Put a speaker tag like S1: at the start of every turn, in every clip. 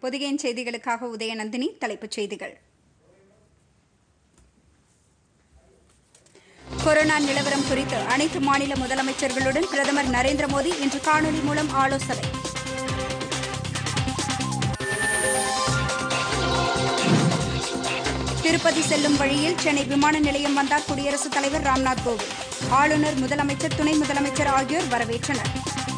S1: பொதிகையின் செய்திகளுக்காக உதயநந்தினி தலைப்புச் செய்திகள் கொரோனா நிலவரம் குறித்து அனைத்து மாநில முதலமைச்சர்களுடன் பிரதமர் நரேந்திர மோடி இன்று காணொலி மூலம் ஆலோசனை திருப்பதி செல்லும் வழியில் சென்னை விமான நிலையம் வந்தார் குடியரசுத் தலைவர் ராம்நாத் கோவிந்த் ஆளுநர் முதலமைச்சர் துணை முதலமைச்சர் ஆகியோர் வரவேற்றனர்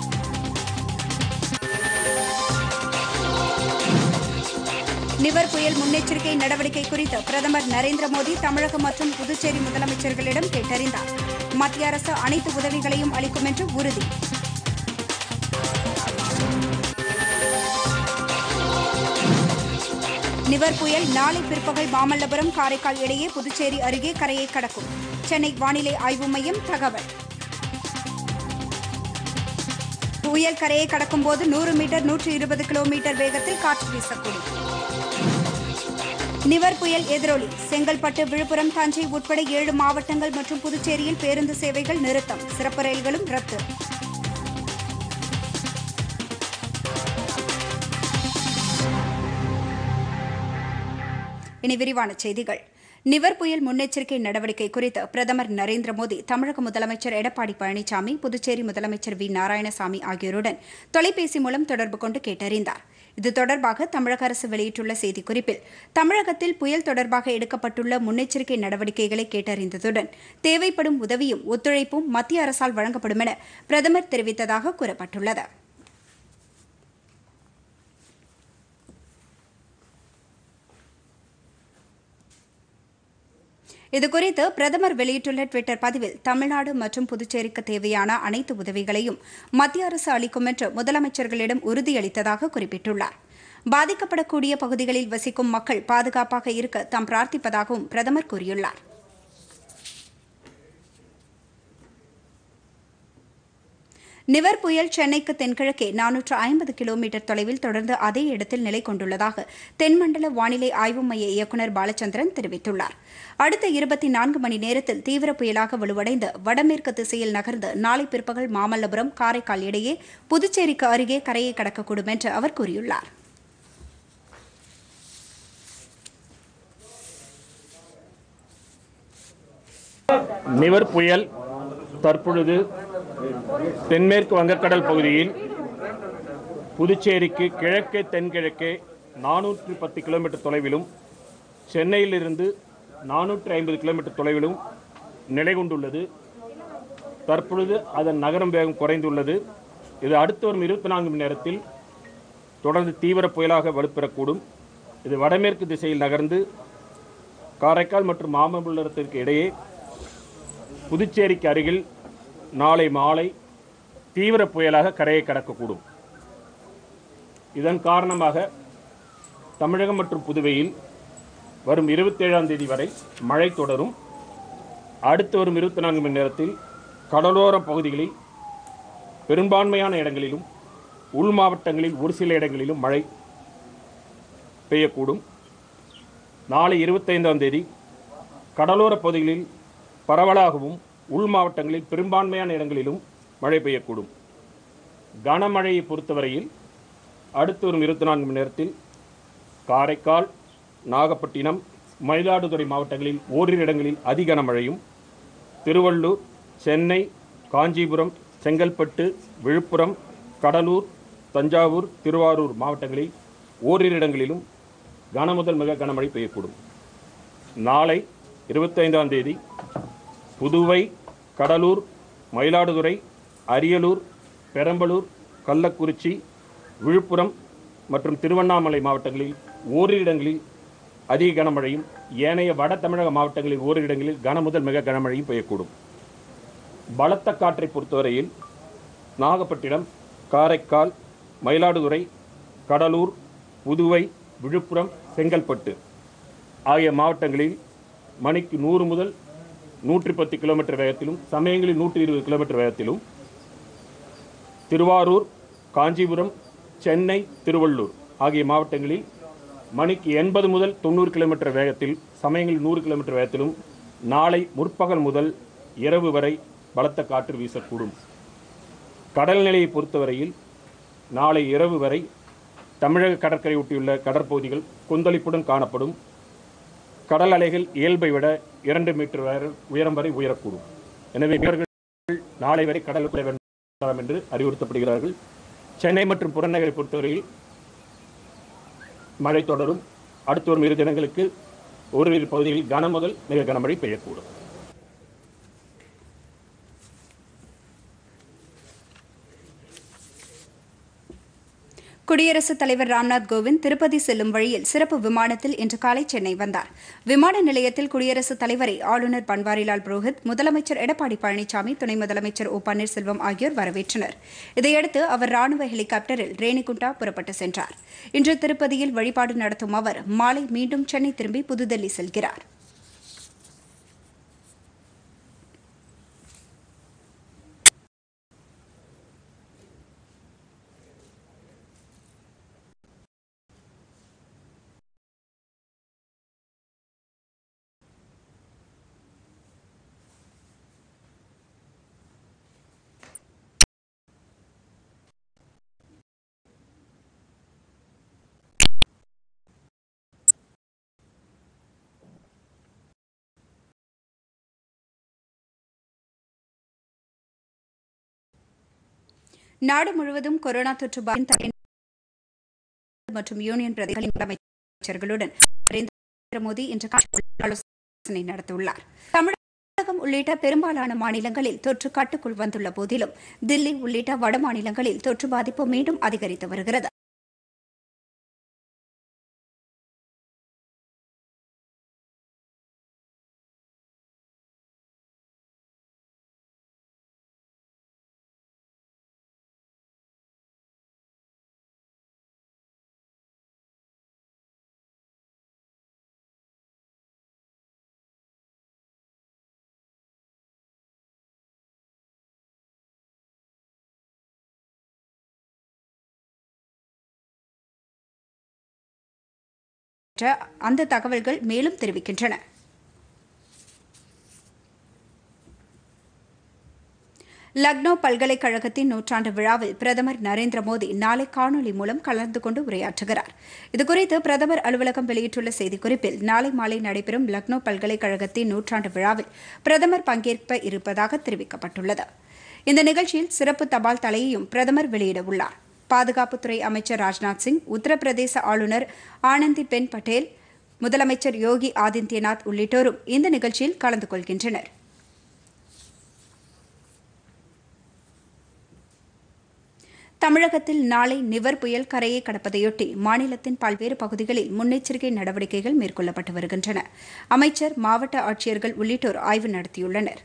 S1: நிவர் புயல் முன்னெச்சரிக்கை நடவடிக்கை குறித்து பிரதமர் நரேந்திர மோடி தமிழகம் மற்றும் புதுச்சேரி முதலமைச்சர்களிடம் கேட்டறிந்தார் மத்திய அரசு அனைத்து உதவிகளையும் அளிக்கும் என்று உறுதி நிவர் புயல் நாளை பிற்பகல் மாமல்லபுரம் காரைக்கால் இடையே புதுச்சேரி அருகே கரையை கடக்கும் சென்னை வானிலை ஆய்வு மையம் தகவல் புயல் கரையை கடக்கும்போது நூறு மீட்டர் நூற்று இருபது கிலோமீட்டர் வேகத்தில் காற்று வீசக்கூடும் நிவர் புயல் எதிரொலி செங்கல்பட்டு விழுப்புரம் தஞ்சை உட்பட ஏழு மாவட்டங்கள் மற்றும் புதுச்சேரியில் பேருந்து சேவைகள் நிறுத்தம் சிறப்பு ரயில்களும் ரத்து இனி விரிவான செய்திகள் நிவர் புயல் முன்னெச்சரிக்கை நடவடிக்கை குறித்து பிரதமர் நரேந்திர மோடி தமிழக முதலமைச்சர் எடப்பாடி பழனிசாமி புதுச்சேரி முதலமைச்சர் வி நாராயணசாமி ஆகியோருடன் தொலைபேசி மூலம் தொடர்பு கொண்டு கேட்டறிந்தார் இது தொடர்பாக தமிழக அரசு வெளியிட்டுள்ள செய்திக்குறிப்பில் தமிழகத்தில் புயல் தொடர்பாக எடுக்கப்பட்டுள்ள முன்னெச்சரிக்கை நடவடிக்கைகளை கேட்டறிந்ததுடன் தேவைப்படும் உதவியும் ஒத்துழைப்பும் மத்திய அரசால் வழங்கப்படும் என பிரதமர் தெரிவித்ததாக கூறப்பட்டுள்ளது இதுகுறித்து பிரதமர் வெளியிட்டுள்ள டுவிட்டர் பதிவில் தமிழ்நாடு மற்றும் புதுச்சேரிக்கு தேவையான அனைத்து உதவிகளையும் மத்திய அரசு அளிக்கும் என்று முதலமைச்சர்களிடம் உறுதியளித்ததாக குறிப்பிட்டுள்ளார் பாதிக்கப்படக்கூடிய பகுதிகளில் வசிக்கும் மக்கள் பாதுகாப்பாக இருக்க தாம் பிரார்த்திப்பதாகவும் பிரதமர் கூறியுள்ளார் நிவர் புயல் சென்னைக்கு தென்கிழக்கே நானூற்று ஐம்பது கிலோமீட்டர் தொலைவில் தொடர்ந்து அதே இடத்தில் நிலை கொண்டுள்ளதாக தென்மண்டல வானிலை ஆய்வு மைய இயக்குநர் பாலச்சந்திரன் தெரிவித்துள்ளார் அடுத்த இருபத்தி நான்கு மணி நேரத்தில் தீவிர புயலாக வலுவடைந்து வடமேற்கு திசையில் நகர்ந்து நாளை பிற்பகல் மாமல்லபுரம் காரைக்கால் இடையே புதுச்சேரிக்கு அருகே கரையை கடக்கக்கூடும் என்று அவர் கூறியுள்ளார்
S2: நிவர் புயல் தற்பொழுது தென்மேற்கு வங்கக்கடல் பகுதியில் புதுச்சேரிக்கு கிழக்கே தென்கிழக்கே நானூற்றி பத்து கிலோமீட்டர் தொலைவிலும் சென்னையிலிருந்து நானூற்றி ஐம்பது கிலோமீட்டர் தொலைவிலும் நிலை கொண்டுள்ளது தற்பொழுது அதன் நகரம் வேகம் குறைந்துள்ளது இது அடுத்து வரும் இருபத்தி நான்கு மணி நேரத்தில் தொடர்ந்து தீவிர புயலாக வலுப்பெறக்கூடும் இது வடமேற்கு திசையில் நகர்ந்து காரைக்கால் மற்றும் மாமல்லபுரத்திற்கு இடையே புதுச்சேரிக்கு அருகில் நாளை மாலை தீவிர புயலாக கரையை கடக்கக்கூடும் இதன் காரணமாக தமிழகம் மற்றும் புதுவையில் வரும் இருபத்தேழாம் தேதி வரை மழை தொடரும் அடுத்து வரும் இருபத்தி நான்கு மணி நேரத்தில் கடலோர பகுதிகளில் பெரும்பான்மையான இடங்களிலும் உள் மாவட்டங்களில் ஒரு சில இடங்களிலும் மழை பெய்யக்கூடும் நாளை இருபத்தைந்தாம் தேதி கடலோர பகுதிகளில் பரவலாகவும் உள் மாவட்டங்களில் பெரும்பான்மையான இடங்களிலும் மழை பெய்யக்கூடும் கனமழையை பொறுத்தவரையில் அடுத்து வரும் இருபத்தி நான்கு மணி நேரத்தில் காரைக்கால் நாகப்பட்டினம் மயிலாடுதுறை மாவட்டங்களில் ஓரிரு இடங்களில் அதி கனமழையும் திருவள்ளூர் சென்னை காஞ்சிபுரம் செங்கல்பட்டு விழுப்புரம் கடலூர் தஞ்சாவூர் திருவாரூர் மாவட்டங்களில் ஓரிரு இடங்களிலும் கனமுதல் மிக கனமழை பெய்யக்கூடும் நாளை இருபத்தைந்தாம் தேதி புதுவை கடலூர் மயிலாடுதுறை அரியலூர் பெரம்பலூர் கள்ளக்குறிச்சி விழுப்புரம் மற்றும் திருவண்ணாமலை மாவட்டங்களில் ஓரிரு இடங்களில் அதிக கனமழையும் ஏனைய வட தமிழக மாவட்டங்களில் ஓரிரு இடங்களில் கனமுதல் மிக கனமழையும் பெய்யக்கூடும் பலத்த காற்றை பொறுத்தவரையில் நாகப்பட்டினம் காரைக்கால் மயிலாடுதுறை கடலூர் புதுவை விழுப்புரம் செங்கல்பட்டு ஆகிய மாவட்டங்களில் மணிக்கு நூறு முதல் நூற்றி பத்து கிலோமீட்டர் வேகத்திலும் சமயங்களில் நூற்றி இருபது கிலோமீட்டர் வேகத்திலும் திருவாரூர் காஞ்சிபுரம் சென்னை திருவள்ளூர் ஆகிய மாவட்டங்களில் மணிக்கு எண்பது முதல் தொண்ணூறு கிலோமீட்டர் வேகத்தில் சமயங்களில் நூறு கிலோமீட்டர் வேகத்திலும் நாளை முற்பகல் முதல் இரவு வரை பலத்த காற்று வீசக்கூடும் கடல் நிலையை பொறுத்தவரையில் நாளை இரவு வரை தமிழக கடற்கரை ஒட்டியுள்ள கடற்பகுதிகள் கொந்தளிப்புடன் காணப்படும் கடல் அலைகள் இயல்பை விட இரண்டு மீட்டர் வரை உயரம் வரை உயரக்கூடும் எனவே மீனவர்கள் நாளை வரை கடலுக்குள்ளே வேண்டாம் என்று அறிவுறுத்தப்படுகிறார்கள் சென்னை மற்றும் புறநகரை பொறுத்தவரையில் மழை தொடரும் அடுத்து வரும் இரு தினங்களுக்கு ஓரிரு பகுதிகளில் கன முதல் மிக கனமழை பெய்யக்கூடும்
S1: குடியரசுத் தலைவர் ராம்நாத் கோவிந்த் திருப்பதி செல்லும் வழியில் சிறப்பு விமானத்தில் இன்று காலை சென்னை வந்தார் விமான நிலையத்தில் குடியரசுத் தலைவரை ஆளுநர் பன்வாரிலால் புரோஹித் முதலமைச்சர் எடப்பாடி பழனிசாமி துணை முதலமைச்சர் ஓ பன்னீர்செல்வம் ஆகியோர் வரவேற்றனர் இதையடுத்து அவர் ராணுவ ஹெலிகாப்டரில் ரேணிகுண்டா புறப்பட்டு சென்றார் இன்று திருப்பதியில் வழிபாடு நடத்தும் அவர் மாலை மீண்டும் சென்னை திரும்பி புதுதில்லி செல்கிறார் நாடு முழுவதும் கொரோனா தொற்று பாதித்த மற்றும் யூனியன் பிரதேசங்களின் முதலமைச்சர்களுடன் நரேந்திர மோடி இன்று காணொலி ஆலோசனை நடத்தியுள்ளார் தமிழகம் உள்ளிட்ட பெரும்பாலான மாநிலங்களில் தொற்று கட்டுக்குள் வந்துள்ள போதிலும் தில்லி உள்ளிட்ட வட மாநிலங்களில் தொற்று பாதிப்பு மீண்டும் அதிகரித்து வருகிறது என்ற அந்த தகவல்கள் மேலும் தெரிவிக்கின்றன லக்னோ பல்கலைக்கழகத்தின் நூற்றாண்டு விழாவில் பிரதமர் நரேந்திர மோடி நாளை காணொலி மூலம் கலந்து கொண்டு உரையாற்றுகிறார் இதுகுறித்து பிரதமர் அலுவலகம் வெளியிட்டுள்ள செய்திக்குறிப்பில் நாளை மாலை நடைபெறும் லக்னோ பல்கலைக்கழகத்தின் நூற்றாண்டு விழாவில் பிரதமர் பங்கேற்ப இருப்பதாக தெரிவிக்கப்பட்டுள்ளது இந்த நிகழ்ச்சியில் சிறப்பு தபால் தலையையும் பிரதமர் வெளியிட உள்ளார் பாதுகாப்புத்துறை அமைச்சர் ராஜ்நாத் சிங் உத்தரப்பிரதேச ஆளுநர் ஆனந்திபென் பட்டேல் முதலமைச்சர் யோகி ஆதித்யநாத் உள்ளிட்டோரும் இந்த நிகழ்ச்சியில் கலந்து கொள்கின்றனர் தமிழகத்தில் நாளை நிவர் புயல் கரையை கடப்பதையொட்டி மாநிலத்தின் பல்வேறு பகுதிகளில் முன்னெச்சரிக்கை நடவடிக்கைகள் மேற்கொள்ளப்பட்டு வருகின்றன அமைச்சர் மாவட்ட ஆட்சியர்கள் உள்ளிட்டோர் ஆய்வு நடத்தியுள்ளனர்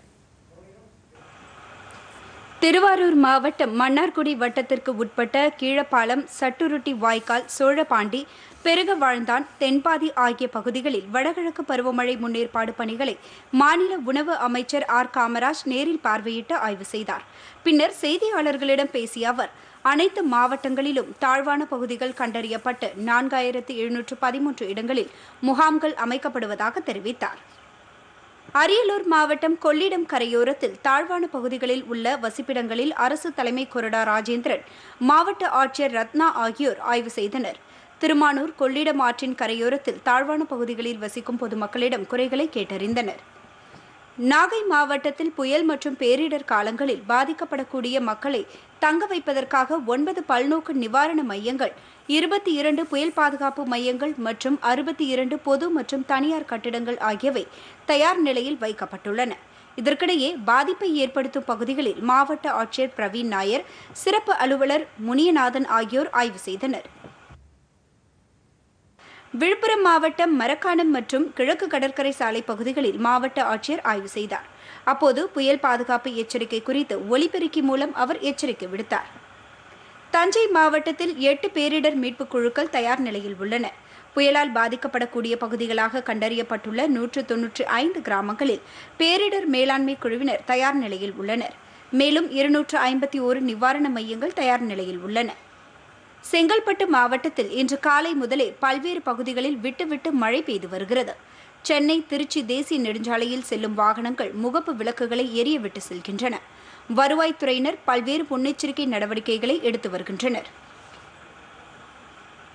S1: திருவாரூர் மாவட்டம் மன்னார்குடி வட்டத்திற்கு உட்பட்ட கீழப்பாலம் சட்டுருட்டி வாய்க்கால் சோழபாண்டி பெருக வாழ்ந்தான் தென்பாதி ஆகிய பகுதிகளில் வடகிழக்கு பருவமழை முன்னேற்பாடு பணிகளை மாநில உணவு அமைச்சர் ஆர் காமராஜ் நேரில் பார்வையிட்டு ஆய்வு செய்தார் பின்னர் செய்தியாளர்களிடம் பேசிய அவர் அனைத்து மாவட்டங்களிலும் தாழ்வான பகுதிகள் கண்டறியப்பட்டு நான்காயிரத்து எழுநூற்று பதிமூன்று இடங்களில் முகாம்கள் அமைக்கப்படுவதாக தெரிவித்தார் அரியலூர் மாவட்டம் கொள்ளிடம் கரையோரத்தில் தாழ்வான பகுதிகளில் உள்ள வசிப்பிடங்களில் அரசு தலைமை கொறடா ராஜேந்திரன் மாவட்ட ஆட்சியர் ரத்னா ஆகியோர் ஆய்வு செய்தனர் திருமானூர் கொள்ளிடம் ஆற்றின் கரையோரத்தில் தாழ்வான பகுதிகளில் வசிக்கும் பொதுமக்களிடம் குறைகளை கேட்டறிந்தனர் நாகை மாவட்டத்தில் புயல் மற்றும் பேரிடர் காலங்களில் பாதிக்கப்படக்கூடிய மக்களை தங்க வைப்பதற்காக ஒன்பது பல்நோக்கு நிவாரண மையங்கள் இருபத்தி இரண்டு புயல் பாதுகாப்பு மையங்கள் மற்றும் அறுபத்தி இரண்டு பொது மற்றும் தனியார் கட்டிடங்கள் ஆகியவை தயார் நிலையில் வைக்கப்பட்டுள்ளன இதற்கிடையே பாதிப்பை ஏற்படுத்தும் பகுதிகளில் மாவட்ட ஆட்சியர் பிரவீன் நாயர் சிறப்பு அலுவலர் முனியநாதன் ஆகியோர் ஆய்வு செய்தனர் விழுப்புரம் மாவட்டம் மரக்காணம் மற்றும் கிழக்கு கடற்கரை சாலை பகுதிகளில் மாவட்ட ஆட்சியர் ஆய்வு செய்தார் அப்போது புயல் பாதுகாப்பு எச்சரிக்கை குறித்து ஒலிபெருக்கி மூலம் அவர் எச்சரிக்கை விடுத்தார் தஞ்சை மாவட்டத்தில் எட்டு பேரிடர் மீட்புக் குழுக்கள் தயார் நிலையில் உள்ளன புயலால் பாதிக்கப்படக்கூடிய பகுதிகளாக கண்டறியப்பட்டுள்ள நூற்று தொன்னூற்றி ஐந்து கிராமங்களில் பேரிடர் மேலாண்மை குழுவினர் தயார் நிலையில் உள்ளனர் மேலும் இருநூற்று ஐம்பத்தி ஒரு நிவாரண மையங்கள் தயார் நிலையில் உள்ளன செங்கல்பட்டு மாவட்டத்தில் இன்று காலை முதலே பல்வேறு பகுதிகளில் விட்டுவிட்டு மழை பெய்து வருகிறது சென்னை திருச்சி தேசிய நெடுஞ்சாலையில் செல்லும் வாகனங்கள் முகப்பு விளக்குகளை எரியவிட்டு செல்கின்றன வருவாய்த்துறையினர் பல்வேறு முன்னெச்சரிக்கை நடவடிக்கைகளை எடுத்து வருகின்றனர்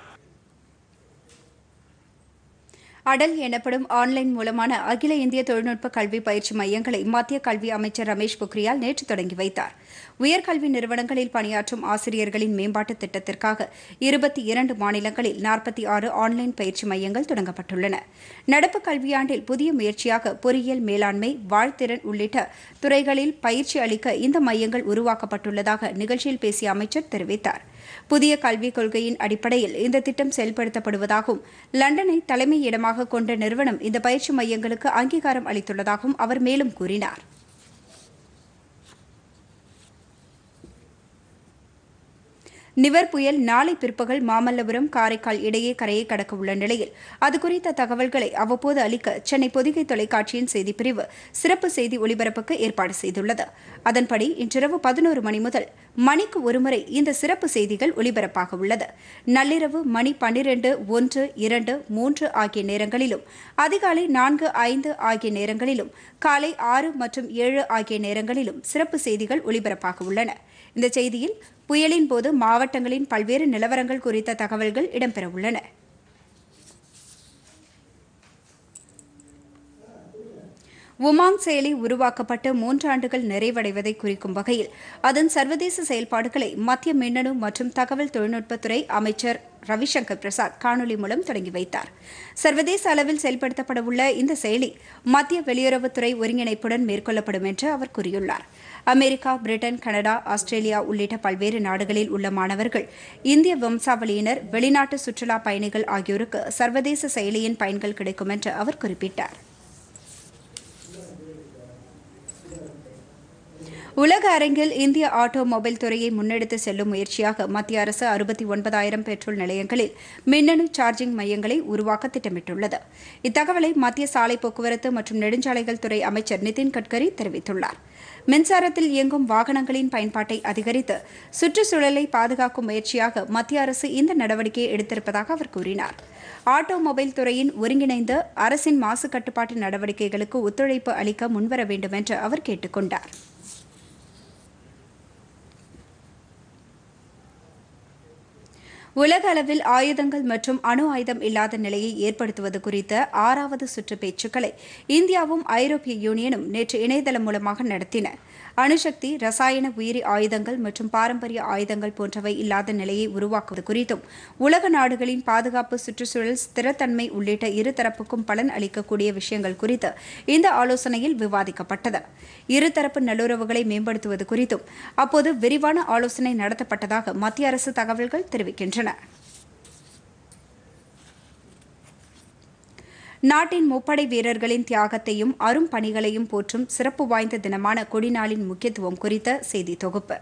S1: அடல் எனப்படும் ஆன்லைன் மூலமான அகில இந்திய தொழில்நுட்ப கல்வி பயிற்சி மையங்களை மத்திய கல்வி அமைச்சர் ரமேஷ் பொக்ரியால் நேற்று தொடங்கி வைத்தார் உயர்கல்வி நிறுவனங்களில் பணியாற்றும் ஆசிரியர்களின் மேம்பாட்டு திட்டத்திற்காக இருபத்தி இரண்டு மாநிலங்களில் நாற்பத்தி ஆறு ஆன்லைன் பயிற்சி மையங்கள் தொடங்கப்பட்டுள்ளன நடப்பு கல்வியாண்டில் புதிய முயற்சியாக பொறியியல் மேலாண்மை வாழ்த்திறன் உள்ளிட்ட துறைகளில் பயிற்சி அளிக்க இந்த மையங்கள் உருவாக்கப்பட்டுள்ளதாக நிகழ்ச்சியில் பேசிய அமைச்சர் தெரிவித்தார் புதிய கல்விக் கொள்கையின் அடிப்படையில் இந்த திட்டம் செயல்படுத்தப்படுவதாகவும் லண்டனை தலைமை இடமாக கொண்ட நிறுவனம் இந்த பயிற்சி மையங்களுக்கு அங்கீகாரம் அளித்துள்ளதாகவும் அவர் மேலும் கூறினார் நிவர் புயல் நாளை பிற்பகல் மாமல்லபுரம் காரைக்கால் இடையே கரையை கடக்க உள்ள நிலையில் அது குறித்த தகவல்களை அவ்வப்போது அளிக்க சென்னை பொதிகை தொலைக்காட்சியின் செய்திப்பிரிவு சிறப்பு செய்தி ஒலிபரப்புக்கு ஏற்பாடு செய்துள்ளது அதன்படி இன்றிரவு பதினோரு மணி முதல் மணிக்கு ஒருமுறை இந்த சிறப்பு செய்திகள் ஒலிபரப்பாக உள்ளது நள்ளிரவு மணி பன்னிரண்டு ஒன்று இரண்டு மூன்று ஆகிய நேரங்களிலும் அதிகாலை நான்கு ஐந்து ஆகிய நேரங்களிலும் காலை ஆறு மற்றும் ஏழு ஆகிய நேரங்களிலும் சிறப்பு செய்திகள் ஒலிபரப்பாக உள்ளன இந்த செய்தியில் புயலின் போது மாவட்டங்களின் பல்வேறு நிலவரங்கள் குறித்த தகவல்கள் இடம்பெறவுள்ளன உமாங் செயலி உருவாக்கப்பட்டு மூன்றாண்டுகள் நிறைவடைவதை குறிக்கும் வகையில் அதன் சர்வதேச செயல்பாடுகளை மத்திய மின்னணு மற்றும் தகவல் தொழில்நுட்பத்துறை அமைச்சர் ரவிசங்கர் பிரசாத் காணொலி மூலம் தொடங்கி வைத்தார் சர்வதேச அளவில் செயல்படுத்தப்படவுள்ள இந்த செயலி மத்திய வெளியுறவுத்துறை ஒருங்கிணைப்புடன் மேற்கொள்ளப்படும் என்று அவர் கூறியுள்ளார் அமெரிக்கா பிரிட்டன் கனடா ஆஸ்திரேலியா உள்ளிட்ட பல்வேறு நாடுகளில் உள்ள மாணவர்கள் இந்திய வம்சாவளியினர் வெளிநாட்டு சுற்றுலா பயணிகள் ஆகியோருக்கு சர்வதேச செயலியின் பயன்கள் கிடைக்கும் என்று அவர் குறிப்பிட்டார் உலக அரங்கில் இந்திய ஆட்டோமொபைல் துறையை முன்னெடுத்து செல்லும் முயற்சியாக மத்திய அரசு அறுபத்தி ஒன்பதாயிரம் பெட்ரோல் நிலையங்களில் மின்னணு சார்ஜிங் மையங்களை உருவாக்க திட்டமிட்டுள்ளது இத்தகவலை மத்திய சாலை போக்குவரத்து மற்றும் நெடுஞ்சாலைகள் துறை அமைச்சர் நிதின் கட்கரி தெரிவித்துள்ளார் மின்சாரத்தில் இயங்கும் வாகனங்களின் பயன்பாட்டை அதிகரித்து சுற்றுச்சூழலை பாதுகாக்கும் முயற்சியாக மத்திய அரசு இந்த நடவடிக்கையை எடுத்திருப்பதாக அவர் கூறினார் ஆட்டோமொபைல் துறையின் ஒருங்கிணைந்த அரசின் மாசு கட்டுப்பாட்டு நடவடிக்கைகளுக்கு ஒத்துழைப்பு அளிக்க முன்வர வேண்டும் என்று அவர் கேட்டுக் கொண்டார் உலக அளவில் ஆயுதங்கள் மற்றும் அணு ஆயுதம் இல்லாத நிலையை ஏற்படுத்துவது குறித்த ஆறாவது சுற்று பேச்சுக்களை இந்தியாவும் ஐரோப்பிய யூனியனும் நேற்று இணையதளம் மூலமாக நடத்தின அணுசக்தி ரசாயன உயிரி ஆயுதங்கள் மற்றும் பாரம்பரிய ஆயுதங்கள் போன்றவை இல்லாத நிலையை உருவாக்குவது குறித்தும் உலக நாடுகளின் பாதுகாப்பு சுற்றுச்சூழல் ஸ்திரத்தன்மை உள்ளிட்ட இருதரப்புக்கும் பலன் அளிக்கக்கூடிய விஷயங்கள் குறித்து இந்த ஆலோசனையில் விவாதிக்கப்பட்டது இருதரப்பு நல்லுறவுகளை மேம்படுத்துவது குறித்தும் அப்போது விரிவான ஆலோசனை நடத்தப்பட்டதாக மத்திய அரசு தகவல்கள் தெரிவிக்கின்றன நாட்டின் முப்படை வீரர்களின் தியாகத்தையும் அரும் பணிகளையும் போற்றும் சிறப்பு வாய்ந்த தினமான கொடிநாளின் முக்கியத்துவம் குறித்த செய்தி தொகுப்பு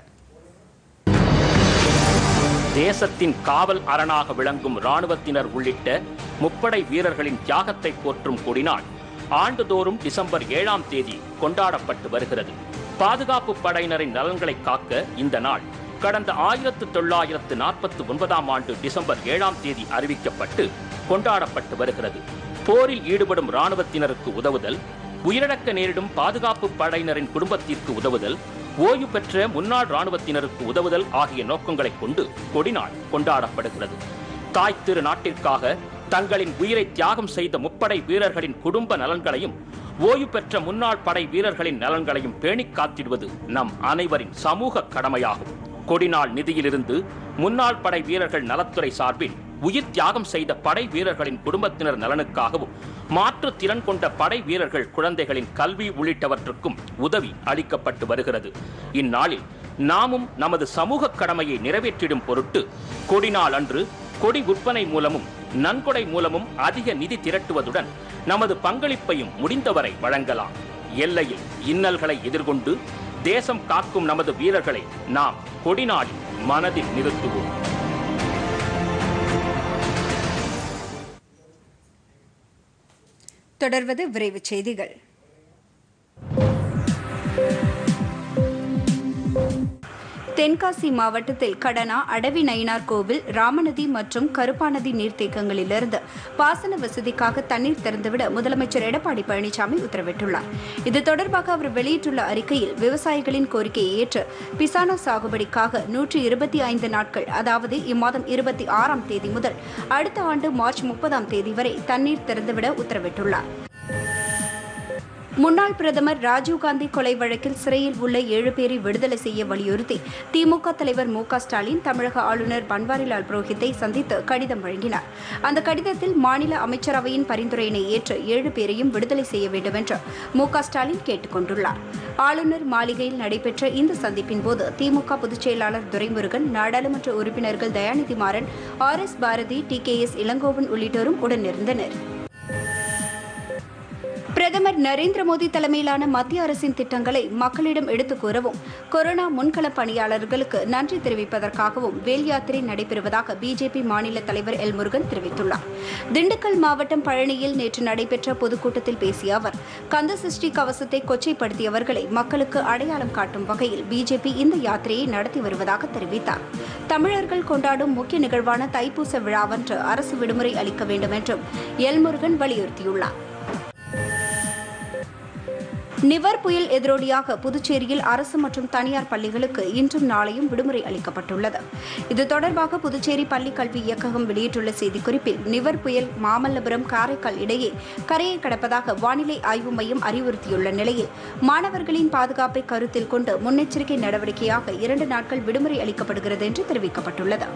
S3: தேசத்தின் காவல் அரணாக விளங்கும் ராணுவத்தினர் உள்ளிட்ட முப்படை வீரர்களின் தியாகத்தை போற்றும் கொடிநாள் ஆண்டுதோறும் டிசம்பர் ஏழாம் தேதி கொண்டாடப்பட்டு வருகிறது பாதுகாப்பு படையினரின் நலன்களை காக்க இந்த நாள் கடந்த ஆயிரத்து தொள்ளாயிரத்து நாற்பத்தி ஒன்பதாம் ஆண்டு டிசம்பர் ஏழாம் தேதி அறிவிக்கப்பட்டு கொண்டாடப்பட்டு வருகிறது போரில் ஈடுபடும் ராணுவத்தினருக்கு உதவுதல் உயிரிழக்க நேரிடும் பாதுகாப்பு படையினரின் குடும்பத்திற்கு உதவுதல் ஓய்வு பெற்ற முன்னாள் ராணுவத்தினருக்கு உதவுதல் ஆகிய நோக்கங்களைக் கொண்டு கொடிநாள் கொண்டாடப்படுகிறது தாய் திரு நாட்டிற்காக தங்களின் உயிரை தியாகம் செய்த முப்படை வீரர்களின் குடும்ப நலன்களையும் ஓய்வு பெற்ற முன்னாள் படை வீரர்களின் நலன்களையும் பேணிக் காத்திடுவது நம் அனைவரின் சமூக கடமையாகும் கொடிநாள் நிதியிலிருந்து முன்னாள் படை வீரர்கள் நலத்துறை சார்பில் உயிர் தியாகம் செய்த படை வீரர்களின் குடும்பத்தினர் நலனுக்காகவும் மாற்று திறன் கொண்ட படை வீரர்கள் குழந்தைகளின் கல்வி உள்ளிட்டவற்றுக்கும் உதவி அளிக்கப்பட்டு வருகிறது இந்நாளில் நாமும் நமது சமூக கடமையை நிறைவேற்றிடும் பொருட்டு கொடிநாள் அன்று கொடி விற்பனை மூலமும் நன்கொடை மூலமும் அதிக நிதி திரட்டுவதுடன் நமது பங்களிப்பையும் முடிந்தவரை வழங்கலாம் எல்லையில் இன்னல்களை எதிர்கொண்டு தேசம் காக்கும் நமது வீரர்களை நாம் கொடிநாளில் மனதில் நிறுத்துவோம்
S1: தொடர்வது விரைவுச் செய்திகள் தென்காசி மாவட்டத்தில் கடனா அடவி நயினார் கோவில் ராமநதி மற்றும் கருப்பாநதி நீர்த்தேக்கங்களிலிருந்து பாசன வசதிக்காக தண்ணீர் திறந்துவிட முதலமைச்சர் எடப்பாடி பழனிசாமி உத்தரவிட்டுள்ளார் இது தொடர்பாக அவர் வெளியிட்டுள்ள அறிக்கையில் விவசாயிகளின் கோரிக்கையை ஏற்று பிசானா சாகுபடிக்காக நூற்றி இருபத்தி ஐந்து நாட்கள் அதாவது இம்மாதம் இருபத்தி ஆறாம் தேதி முதல் அடுத்த ஆண்டு மார்ச் முப்பதாம் தேதி வரை தண்ணீர் திறந்துவிட உத்தரவிட்டுள்ளார் முன்னாள் பிரதமர் ராஜீவ்காந்தி கொலை வழக்கில் சிறையில் உள்ள ஏழு பேரை விடுதலை செய்ய வலியுறுத்தி திமுக தலைவர் மு க ஸ்டாலின் தமிழக ஆளுநர் பன்வாரிலால் புரோஹித்தை சந்தித்து கடிதம் வழங்கினார் அந்த கடிதத்தில் மாநில அமைச்சரவையின் பரிந்துரையினை ஏற்று ஏழு பேரையும் விடுதலை செய்ய வேண்டும் என்று மு க ஸ்டாலின் கேட்டுக் கொண்டுள்ளார் ஆளுநர் மாளிகையில் நடைபெற்ற இந்த சந்திப்பின் போது திமுக பொதுச் செயலாளர் துரைமுருகன் நாடாளுமன்ற உறுப்பினர்கள் Dayanidhi Maran R S Bharathi T K S Elangovan உள்ளிட்டோரும் உடனிருந்தனர் பிரதமர் நரேந்திர மோடி தலைமையிலான மத்திய அரசின் திட்டங்களை மக்களிடம் எடுத்துக் கூறவும் கொரோனா முன்கள பணியாளர்களுக்கு நன்றி தெரிவிப்பதற்காகவும் வேல் யாத்திரை நடைபெறுவதாக பிஜேபி மாநில தலைவர் எல் முருகன் தெரிவித்துள்ளார் திண்டுக்கல் மாவட்டம் பழனியில் நேற்று நடைபெற்ற பொதுக்கூட்டத்தில் பேசிய அவர் கந்த சஷ்டி கவசத்தை கொச்சைப்படுத்தியவர்களை மக்களுக்கு அடையாளம் காட்டும் வகையில் பிஜேபி இந்த யாத்திரையை நடத்தி வருவதாக தெரிவித்தார் தமிழர்கள் கொண்டாடும் முக்கிய நிகழ்வான தைப்பூச விழாவன்று அரசு விடுமுறை அளிக்க வேண்டும் என்றும் எல் முருகன் வலியுறுத்தியுள்ளார் நிவர் புயல் எதிரொலியாக புதுச்சேரியில் அரசு மற்றும் தனியார் பள்ளிகளுக்கு இன்றும் நாளையும் விடுமுறை அளிக்கப்பட்டுள்ளது இது தொடர்பாக புதுச்சேரி பள்ளிக் கல்வி இயக்ககம் வெளியிட்டுள்ள செய்திக்குறிப்பில் நிவர் புயல் மாமல்லபுரம் காரைக்கால் இடையே கரையை கடப்பதாக வானிலை ஆய்வு மையம் அறிவுறுத்தியுள்ள நிலையில் மாணவர்களின் பாதுகாப்பை கருத்தில் கொண்டு முன்னெச்சரிக்கை நடவடிக்கையாக இரண்டு நாட்கள் விடுமுறை அளிக்கப்படுகிறது என்று தெரிவிக்கப்பட்டுள்ளது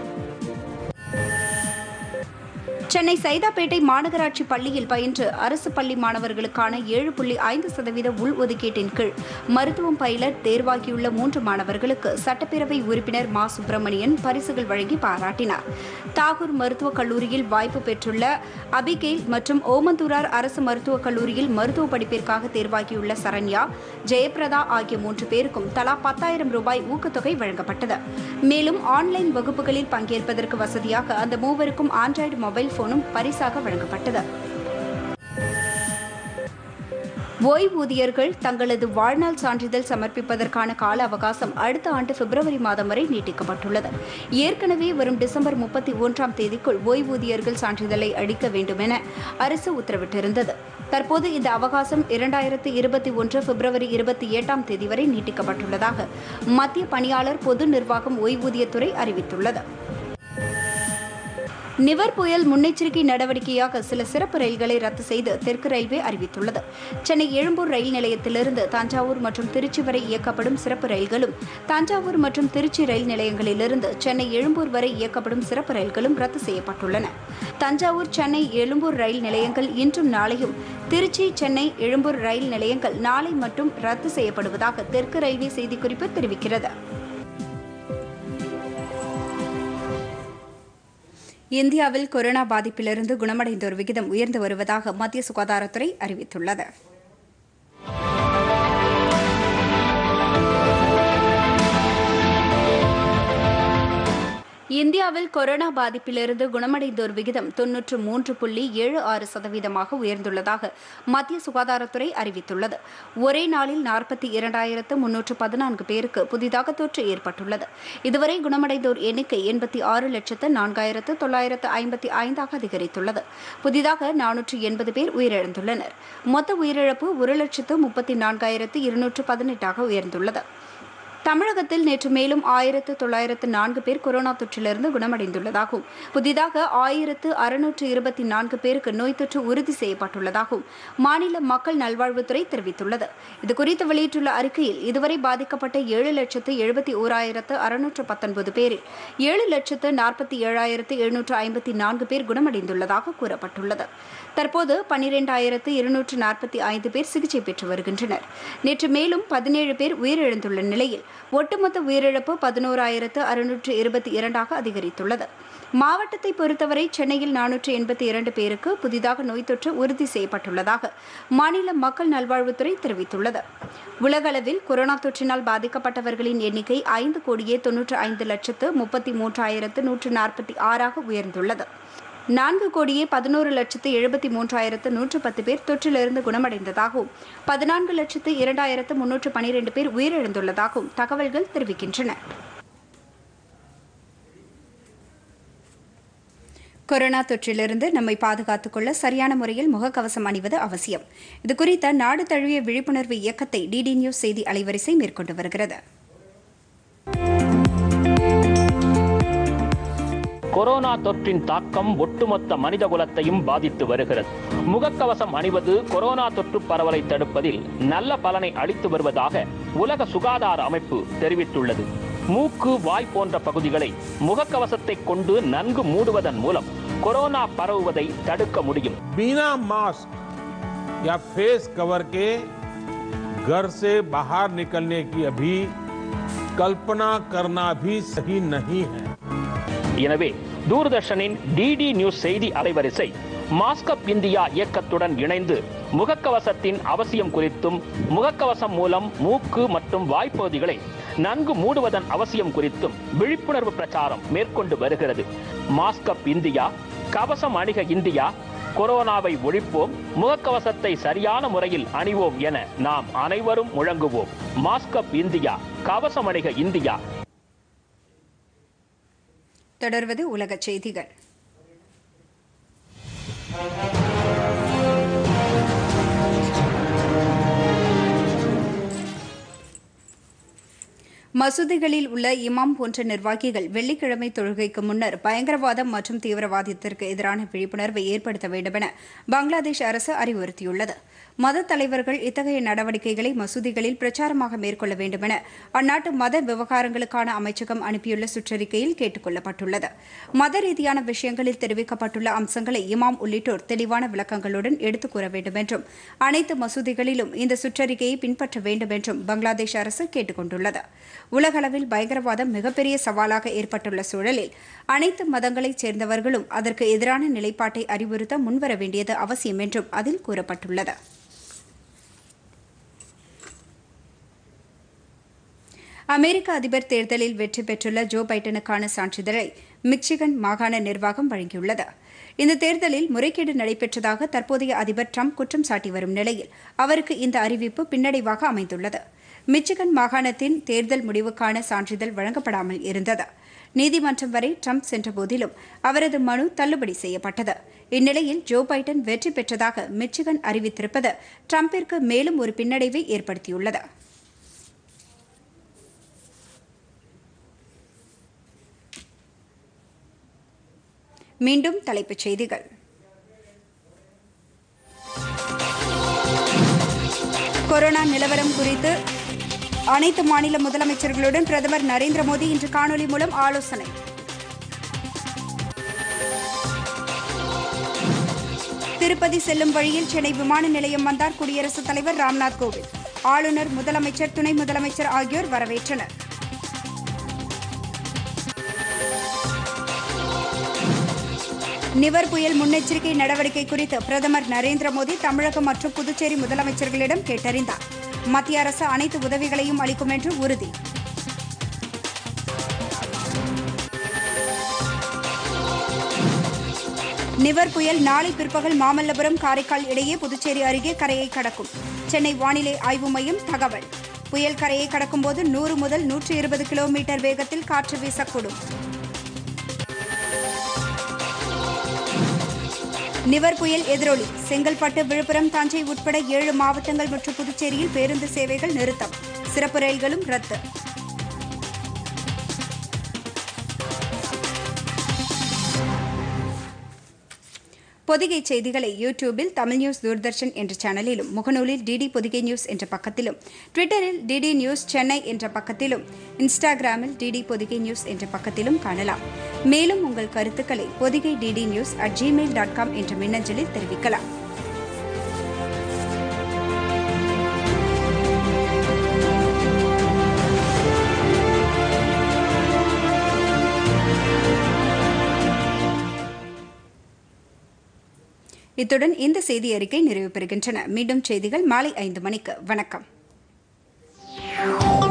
S1: சென்னை சைதாப்பேட்டை மாநகராட்சி பள்ளியில் பயின்று அரசு பள்ளி மாணவர்களுக்கான ஏழு புள்ளி ஐந்து சதவீத உள்ஒதுக்கீட்டின் கீழ் மருத்துவம் பயில தேர்வாகியுள்ள மூன்று மாணவர்களுக்கு சட்டப்பேரவை உறுப்பினர் மா சுப்பிரமணியன் பரிசுகள் வழங்கி பாராட்டினார் தாகூர் மருத்துவக் கல்லூரியில் வாய்ப்பு பெற்றுள்ள அபிகேல் மற்றும் ஓமந்தூரார் அரசு மருத்துவக் கல்லூரியில் மருத்துவ படிப்பிற்காக தேர்வாகியுள்ள சரண்யா ஜெயபிரதா ஆகிய மூன்று பேருக்கும் தலா பத்தாயிரம் ரூபாய் ஊக்கத்தொகை வழங்கப்பட்டது மேலும் ஆன்லைன் வகுப்புகளில் பங்கேற்பதற்கு வசதியாக அந்த மூவருக்கும் ஆண்ட்ராய்டு மொபைல் போனும் பரிசாக வழங்கப்பட்டது ஓய்வூதியர்கள் தங்களது வாழ்நாள் சான்றிதழ் சமர்ப்பிப்பதற்கான கால அவகாசம் அடுத்த ஆண்டு பிப்ரவரி மாதம் வரை நீட்டிக்கப்பட்டுள்ளது ஏற்கனவே வரும் டிசம்பர் முப்பத்தி ஒன்றாம் தேதிக்குள் ஓய்வூதியர்கள் சான்றிதழை அளிக்க வேண்டும் என அரசு உத்தரவிட்டிருந்தது தற்போது இந்த அவகாசம் இரண்டாயிரத்து இருபத்தி ஒன்று பிப்ரவரி இருபத்தி எட்டாம் தேதி வரை நீட்டிக்கப்பட்டுள்ளதாக மத்திய பணியாளர் பொது நிர்வாகம் ஓய்வூதியத்துறை அறிவித்துள்ளது நிவர் புயல் முன்னெச்சரிக்கை நடவடிக்கையாக சில சிறப்பு ரயில்களை ரத்து செய்து தெற்கு ரயில்வே அறிவித்துள்ளது சென்னை எழும்பூர் ரயில் நிலையத்திலிருந்து தஞ்சாவூர் மற்றும் திருச்சி வரை இயக்கப்படும் சிறப்பு ரயில்களும் தஞ்சாவூர் மற்றும் திருச்சி ரயில் நிலையங்களிலிருந்து சென்னை எழும்பூர் வரை இயக்கப்படும் சிறப்பு ரயில்களும் ரத்து செய்யப்பட்டுள்ளன தஞ்சாவூர் சென்னை எழும்பூர் ரயில் நிலையங்கள் இன்றும் நாளையும் திருச்சி சென்னை எழும்பூர் ரயில் நிலையங்கள் நாளை மட்டும் ரத்து செய்யப்படுவதாக தெற்கு ரயில்வே செய்திக்குறிப்பு தெரிவிக்கிறது இந்தியாவில் கொரோனா பாதிப்பிலிருந்து குணமடைந்தோர் விகிதம் உயர்ந்து வருவதாக மத்திய சுகாதாரத்துறை அறிவித்துள்ளது இந்தியாவில் கொரோனா பாதிப்பிலிருந்து குணமடைந்தோர் விகிதம் தொன்னூற்று மூன்று புள்ளி ஏழு ஆறு சதவீதமாக உயர்ந்துள்ளதாக மத்திய சுகாதாரத்துறை அறிவித்துள்ளது ஒரே நாளில் நாற்பத்தி இரண்டாயிரத்து முன்னூற்று பதினான்கு பேருக்கு புதிதாக தொற்று ஏற்பட்டுள்ளது இதுவரை குணமடைந்தோர் எண்ணிக்கை எண்பத்தி ஆறு லட்சத்து நான்காயிரத்து தொள்ளாயிரத்து ஐம்பத்தி ஐந்தாக அதிகரித்துள்ளது புதிதாக நானூற்று எண்பது பேர் உயிரிழந்துள்ளனர் மொத்த உயிரிழப்பு ஒரு லட்சத்து முப்பத்தி நான்காயிரத்து இருநூற்று பதினெட்டாக உயர்ந்துள்ளது தமிழகத்தில் நேற்று மேலும் ஆயிரத்து தொள்ளாயிரத்து நான்கு பேர் கொரோனா தொற்றிலிருந்து குணமடைந்துள்ளதாகவும் புதிதாக ஆயிரத்து அறுநூற்று இருபத்தி நான்கு பேருக்கு நோய் தொற்று உறுதி செய்யப்பட்டுள்ளதாகவும் மாநில மக்கள் நல்வாழ்வுத்துறை தெரிவித்துள்ளது இதுகுறித்து வெளியிட்டுள்ள அறிக்கையில் இதுவரை பாதிக்கப்பட்ட ஏழு லட்சத்து எழுபத்தி ஓராயிரத்து அறுநூற்று பத்தொன்பது பேரில் ஏழு லட்சத்து நாற்பத்தி ஏழாயிரத்து எழுநூற்று ஐம்பத்தி நான்கு பேர் குணமடைந்துள்ளதாக கூறப்பட்டுள்ளது தற்போது பன்னிரெண்டாயிரத்து இருநூற்று நாற்பத்தி ஐந்து பேர் சிகிச்சை பெற்று வருகின்றனர் நேற்று மேலும் பதினேழு பேர் உயிரிழந்துள்ள நிலையில் ஒட்டுமொத்த உயிரிழப்பு பதினோராயிரத்து அறுநூற்று இருபத்தி இரண்டாக அதிகரித்துள்ளது மாவட்டத்தை பொறுத்தவரை சென்னையில் நானூற்று எண்பத்தி இரண்டு பேருக்கு புதிதாக நோய் தொற்று உறுதி செய்யப்பட்டுள்ளதாக மாநில மக்கள் நல்வாழ்வுத்துறை தெரிவித்துள்ளது உலகளவில் கொரோனா தொற்றினால் பாதிக்கப்பட்டவர்களின் எண்ணிக்கை ஐந்து கோடியே தொன்னூற்று ஐந்து லட்சத்து முப்பத்தி மூன்றாயிரத்து நூற்று நாற்பத்தி ஆறாக உயர்ந்துள்ளது நான்கு கோடியே பதினோரு லட்சத்து எழுபத்தி மூன்றாயிரத்து நூற்று பத்து பேர் தொற்றிலிருந்து குணமடைந்ததாகவும் பதினான்கு லட்சத்து இரண்டாயிரத்து முன்னூற்று பனிரெண்டு பேர் உயிரிழந்துள்ளதாகவும் தகவல்கள் தெரிவிக்கின்றன கொரோனா தொற்றிலிருந்து நம்மை பாதுகாத்துக் கொள்ள சரியான முறையில் முகக்கவசம் அணிவது அவசியம் இதுகுறித்த நாடு தழுவிய விழிப்புணர்வு இயக்கத்தை டிடி நியூஸ் செய்தி அலைவரிசை மேற்கொண்டு வருகிறது
S3: கொரோனா தொற்றின் தாக்கம் ஒட்டுமொத்த மனிதகுலத்தையும் பாதித்து வருகிறது முகக்கவசம் அணிவது கொரோனா தொற்று பரவலை தடுப்பதில் நல்ல பலனை அளித்து வருவதாக உலக சுகாதார அமைப்பு தெரிவித்துள்ளது மூக்கு வாய் போன்ற பகுதிகளை முகக்கவசத்தை கொண்டு நன்கு மூடுவதன் மூலம் கொரோனா பரவுவதை தடுக்க முடியும்
S4: बिना मास्क या फेस कवर के घर से बाहर निकलने की अभी कल्पना करना भी सही नहीं है
S3: எனவே தூர்தர்ஷனின் டிடி நியூஸ் செய்தி அலைவரிசை மாஸ்கப் இந்தியா இயக்கத்துடன் இணைந்து முகக்கவசத்தின் அவசியம் குறித்தும் முகக்கவசம் மூலம் மூக்கு மற்றும் வாய்ப்பகுதிகளை நன்கு மூடுவதன் அவசியம் குறித்தும் விழிப்புணர்வு பிரச்சாரம் மேற்கொண்டு வருகிறது மாஸ்கப் இந்தியா கவசம் அணிக இந்தியா கொரோனாவை ஒழிப்போம் முகக்கவசத்தை சரியான முறையில் அணிவோம் என நாம் அனைவரும் முழங்குவோம் மாஸ்கப் இந்தியா கவசம் அணிக இந்தியா
S1: தொடர்வது உலகச் செய்திகள் மசூதிகளில் உள்ள இமாம் போன்ற நிர்வாகிகள் வெள்ளிக்கிழமை தொழுகைக்கு முன்னர் பயங்கரவாதம் மற்றும் தீவிரவாதத்திற்கு எதிரான விழிப்புணர்வை ஏற்படுத்த வேண்டுமென பங்களாதேஷ் அரசு அறிவுறுத்தியுள்ளது மத தலைவர்கள் இத்தகைய நடவடிக்கைகளை மசூதிகளில் பிரச்சாரமாக மேற்கொள்ள வேண்டுமென அந்நாட்டு மத விவகாரங்களுக்கான அமைச்சகம் அனுப்பியுள்ள சுற்றறிக்கையில் கேட்டுக் கொள்ளப்பட்டுள்ளது மத ரீதியான விஷயங்களில் தெரிவிக்கப்பட்டுள்ள அம்சங்களை இமாம் உள்ளிட்டோர் தெளிவான விளக்கங்களுடன் எடுத்துக் கூற வேண்டும் என்றும் அனைத்து மசூதிகளிலும் இந்த சுற்றறிக்கையை பின்பற்ற வேண்டும் என்றும் பங்களாதேஷ் அரசு கேட்டுக் கொண்டுள்ளது உலகளவில் பயங்கரவாதம் மிகப்பெரிய சவாலாக ஏற்பட்டுள்ள சூழலில் அனைத்து மதங்களைச் சேர்ந்தவர்களும் அதற்கு எதிரான நிலைப்பாட்டை அறிவுறுத்த முன்வர வேண்டியது அவசியம் என்றும் அதில் கூறப்பட்டுள்ளது அமெரிக்க அதிபர் தேர்தலில் வெற்றி பெற்றுள்ள ஜோ பைடனுக்கான சான்றிதழை மிச்சிகன் மாகாண நிர்வாகம் வழங்கியுள்ளது இந்த தேர்தலில் முறைகேடு நடைபெற்றதாக தற்போதைய அதிபர் ட்ரம்ப் குற்றம் சாட்டி வரும் நிலையில் அவருக்கு இந்த அறிவிப்பு பின்னடைவாக அமைந்துள்ளது மிச்சிகன் மாகாணத்தின் தேர்தல் முடிவுக்கான சான்றிதழ் வழங்கப்படாமல் இருந்தது நீதிமன்றம் வரை ட்ரம்ப் சென்றபோதிலும் அவரது மனு தள்ளுபடி செய்யப்பட்டது இந்நிலையில் ஜோ பைடன் வெற்றி பெற்றதாக மிச்சிகன் அறிவித்திருப்பது ட்ரம்பிற்கு மேலும் ஒரு பின்னடைவை ஏற்படுத்தியுள்ளது மீண்டும் தலைப்புச் செய்திகள் கொரோனா நிலவரம் குறித்து அனைத்து மாநில முதலமைச்சர்களுடன் பிரதமர் நரேந்திர மோடி இன்று காணொலி மூலம் ஆலோசனை திருப்பதி செல்லும் வழியில் சென்னை விமான நிலையம் வந்தார் குடியரசுத் தலைவர் ராம்நாத் கோவிந்த் ஆளுநர் முதலமைச்சர் துணை முதலமைச்சர் ஆகியோர் வரவேற்றனர் நிவர் புயல் முன்னெச்சரிக்கை நடவடிக்கை குறித்து பிரதமர் நரேந்திர மோடி தமிழகம் மற்றும் புதுச்சேரி முதலமைச்சர்களிடம் கேட்டறிந்தார் மத்திய அரசு அனைத்து உதவிகளையும் அளிக்கும் என்று உறுதி நிவர் புயல் நாளை பிற்பகல் மாமல்லபுரம் காரைக்கால் இடையே புதுச்சேரி அருகே கரையை கடக்கும் சென்னை வானிலை ஆய்வு மையம் தகவல் புயல் கரையை கடக்கும்போது நூறு முதல் நூற்று இருபது கிலோமீட்டர் வேகத்தில் காற்று வீசக்கூடும் நிவர் புயல் எதிரொலி செங்கல்பட்டு விழுப்புரம் தஞ்சை உட்பட ஏழு மாவட்டங்கள் மற்றும் புதுச்சேரியில் பேருந்து சேவைகள் நிறுத்தம் சிறப்பு ரயில்களும் ரத்து பொதிகை செய்திகளை யூடியூபில் தமிழ் நியூஸ் தூர்தர்ஷன் என்ற சேனலிலும் முகநூலில் டிடி பொதிகை நியூஸ் என்ற பக்கத்திலும் ட்விட்டரில் டிடி நியூஸ் சென்னை என்ற பக்கத்திலும் இன்ஸ்டாகிராமில் டிடி பொதிகை நியூஸ் என்ற பக்கத்திலும் காணலாம் மேலும் உங்கள் கருத்துக்களை Pothigai DD news at Gmail dot com என்ற மின்னஞ்சலில் தெரிவிக்கலாம் இத்துடன் இந்த செய்தி அறிக்கை நிறைவு பெறுகின்றன மீண்டும் செய்திகள் மாலை ஐந்து மணிக்கு வணக்கம்